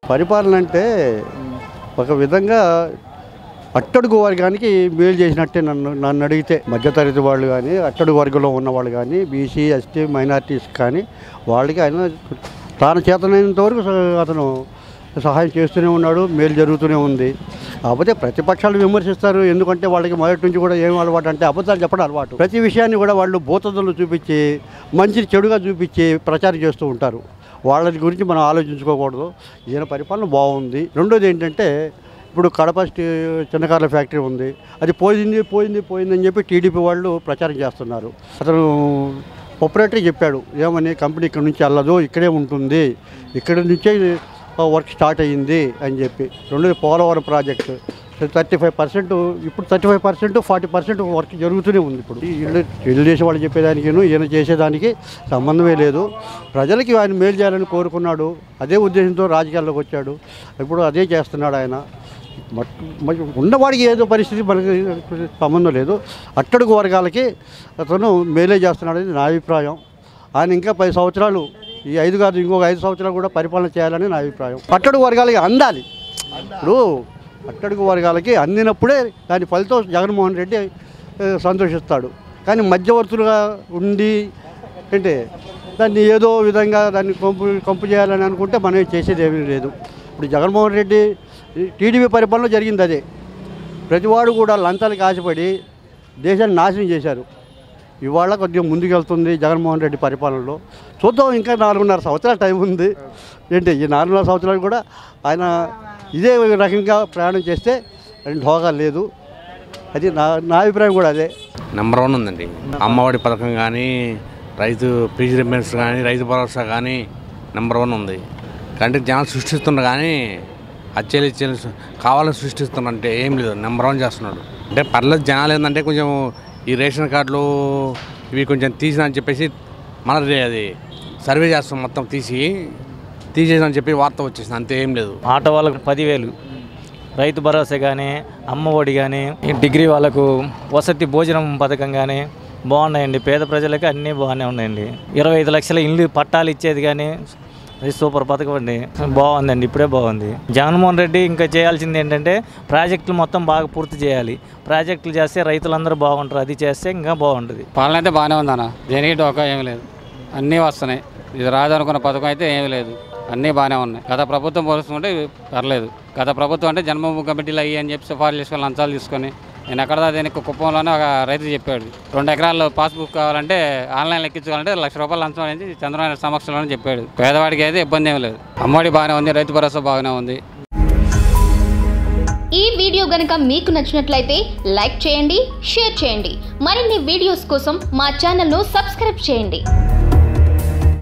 పరిపాలన అంటే ఒక విధంగా అట్టడుగు వర్గానికి మేలు చేసినట్టే నన్ను నన్ను అడిగితే మధ్యతరగతి వాళ్ళు కానీ అట్టడుగు వర్గంలో ఉన్న వాళ్ళు కానీ బీసీ ఎస్టీ మైనార్టీస్ కానీ వాళ్ళకి ఆయన తాను చేతనైనంత వరకు స- అతను సహాయం చేస్తూనే ఉన్నాడు మేలు జరుగుతూనే ఉంది కాకపోతే ప్రతిపక్షాలు విమర్శిస్తారు ఎందుకంటే వాళ్ళకి మొదటి నుంచి కూడా ఏం అలవాటు అంటే అబద్ధాలు చెప్పడం అలవాటు ప్రతి విషయాన్ని కూడా వాళ్ళు భూతద్దులు చూపించి మంచిని చెడుగా చూపించి ప్రచారం చేస్తూ ఉంటారు వాళ్ళ గురించి మనం ఆలోచించుకోకూడదు ఈయన పరిపాలన బాగుంది రెండోది ఏంటంటే ఇప్పుడు కడప స్టీ చిన్నకార్ల ఫ్యాక్టరీ ఉంది అది పోయింది పోయింది పోయింది అని చెప్పి టీడీపీ వాళ్ళు ప్రచారం చేస్తున్నారు అతను ఆపరేటర్ చెప్పాడు ఏమని కంపెనీ ఇక్కడ నుంచి వెళ్ళదు ఇక్కడే ఉంటుంది ఇక్కడ నుంచే వర్క్ స్టార్ట్ అయ్యింది అని చెప్పి రెండోది Polavaram project thirty five percent ఇప్పుడు thirty five percent forty percent work జరుగుతూనే ఉంది ఇప్పుడు ఈ వీళ్ళు తెలుగుదేశం వాళ్ళు చెప్పేదానికి ఈయన చేసేదానికి సంబంధమే లేదు ప్రజలకి ఆయన మేలు చేయాలని కోరుకున్నాడు అదే ఉద్దేశంతో రాజకీయాల్లోకి వచ్చాడు ఇప్పుడు అదే చేస్తున్నాడు ఆయన మట్- మరి ఉన్నవాడికి ఏదో పరిస్థితి మనకి సంబంధం లేదు అట్టడుగు వర్గాలకి అతను మేలే చేస్తున్నాడని నా అభిప్రాయం ఆయన ఇంకా పది సంవత్సరాలు ఈ ఐదు కాదు ఇంకొక ఐదు సంవత్సరాలు కూడా పరిపాలన చేయాలని నా అభిప్రాయం అట్టడుగు వర్గాలకి అందాలి ఇప్పుడు అట్టడుగు వర్గాలకి అందినప్పుడే దాని ఫలితం జగన్మోహన్ రెడ్డి ఆ, సంతోషిస్తాడు కానీ మధ్యవర్తులుగా ఉండి అంటే దాన్ని ఏదో విధంగా దాన్ని కంపు కంపు చేయాలని అనుకుంటే మనం చేసేది ఏమీ లేదు ఇప్పుడు జగన్మోహన్ రెడ్డి టీడీపీ పరిపాలన జరిగింది అదే ప్రతివాడు కూడా లంచాలకు ఆశపడి దేశాన్ని నాశనం చేశారు ఇవాళ కొద్దిగా ముందుకెళ్తుంది జగన్మోహన్ రెడ్డి పరిపాలనలో చూద్దాం ఇంకా నాలుగున్నర సంవత్సరాల టైం ఉంది ఏంటి ఈ నాలుగున్నర సంవత్సరాలు కూడా ఆయన ఇదే రకంగా ప్రయాణం చేస్తే ఢోగా లేదు అది నా నా అభిప్రాయం కూడా అదే నెంబర్ వన్ ఉందండి అమ్మఒడి పథకం కానీ రైతు పీజీ రిమెంట్స్ కానీ రైతు భరోసా కానీ నెంబర్ వన్ ఉంది కంటే జనాలు సృష్టిస్తున్నారు కానీ హత్యలు ఇచ్చేలు కావాలని సృష్టిస్తున్నారు అంటే ఏం లేదు నెంబర్ వన్ చేస్తున్నాడు అంటే పర్లేదు జనాలు ఏంటంటే కొంచెం ఈ రేషన్ కార్డులు ఇవి కొంచెం తీసిన అని చెప్పేసి మన అది సర్వే చేస్తాం మొత్తం తీసి తీసేసని చెప్పి వార్త వచ్చేసింది అంతే ఏం లేదు ఆటో వాళ్ళకు పదివేలు రైతు భరోసా కానీ అమ్మ ఒడి కానీ డిగ్రీ వాళ్ళకు వసతి భోజనం పథకం కానీ బాగున్నాయండి పేద ప్రజలకి అన్నీ బాగానే ఉన్నాయండి ఇరవై ఐదు లక్షల ఇల్లు పట్టాలు ఇచ్చేది కానీ అది సూపర్ పథకం అండి బాగుందండి ఇప్పుడే బాగుంది జగన్మోహన్ రెడ్డి ఇంకా చేయాల్సింది ఏంటంటే ప్రాజెక్టులు మొత్తం బాగా పూర్తి చేయాలి ప్రాజెక్టులు చేస్తే రైతులందరూ బాగుంటారు అది చేస్తే ఇంకా బాగుంటుంది పాలన అయితే బాగానే ఉందన్న దేనికి డోకా ఏమీ లేదు అన్నీ వస్తున్నాయి ఇది రాదనుకున్న పథకం అయితే ఏమీ లేదు అన్నీ బాగానే ఉన్నాయి గత ప్రభుత్వం పోలుస్తుంటే ఇది పర్లేదు గత ప్రభుత్వం అంటే జన్మభూమి కమిటీలు అయ్యి అని చెప్పి సిఫార్లు చేసుకొని లంచాలు తీసుకొని నేను ఎక్కడ దీనికి కుప్పంలోనే ఒక రైతు చెప్పాడు రెండు ఎకరాల్లో పాస్బుక్ కావాలంటే ఆన్లైన్లో ఎక్కించుకోవాలంటే లక్ష రూపాయలు లంచం అనేది చంద్రబాబు సమక్షంలోనే చెప్పాడు పేదవాడికి అయితే ఇబ్బంది ఏమీ లేదు అమ్మఒడి బాగానే ఉంది రైతు భరోసా బాగానే ఉంది ఈ వీడియో గనుక మీకు నచ్చినట్లయితే లైక్ చేయండి షేర్ చేయండి మరిన్ని వీడియోస్ కోసం మా ఛానల్ను సబ్స్క్రైబ్ చేయండి